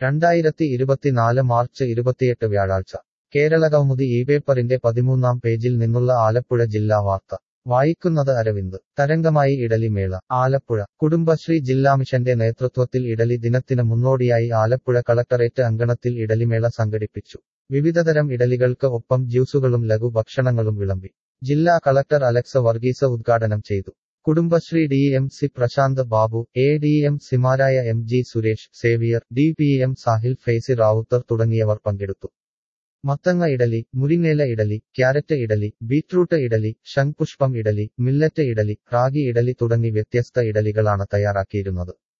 രണ്ടായിരത്തി ഇരുപത്തിനാല് മാർച്ച് ഇരുപത്തിയെട്ട് വ്യാഴാഴ്ച കേരള കൗമുദി ഈ പേപ്പറിന്റെ പതിമൂന്നാം പേജിൽ നിന്നുള്ള ആലപ്പുഴ ജില്ലാ വാർത്ത വായിക്കുന്നത് അരവിന്ദ് തരംഗമായി ഇഡലി മേള ആലപ്പുഴ കുടുംബശ്രീ ജില്ലാ മിഷന്റെ നേതൃത്വത്തിൽ ഇഡലി ദിനത്തിന് മുന്നോടിയായി ആലപ്പുഴ കളക്ടറേറ്റ് അങ്കണത്തിൽ ഇഡലിമേള സംഘടിപ്പിച്ചു വിവിധതരം ഇഡലികൾക്ക് ഒപ്പം ജ്യൂസുകളും ലഘു ഭക്ഷണങ്ങളും വിളമ്പി ജില്ലാ കളക്ടർ അലക്സ വർഗീസ ഉദ്ഘാടനം ചെയ്തു Kudumbashree D M C Prashanth Babu A D M സിമാരായ M G Suresh Xavier D P M Sahil Faizy Rawther തുടങ്ങിയവർ പങ്കെടുത്തു മത്തങ്ങ ഇഡലി മുരിങ്ങേല ഇഡലി ക്യാരറ്റ് ഇഡലി ബീറ്റ്റൂട്ട് ഇഡലി ശംഖുഷ്പം ഇഡലി മില്ലറ്റ് ഇഡലി റാഗി ഇഡലി തുടങ്ങി വ്യത്യസ്ത ഇഡലികളാണ് തയ്യാറാക്കിയിരുന്നത്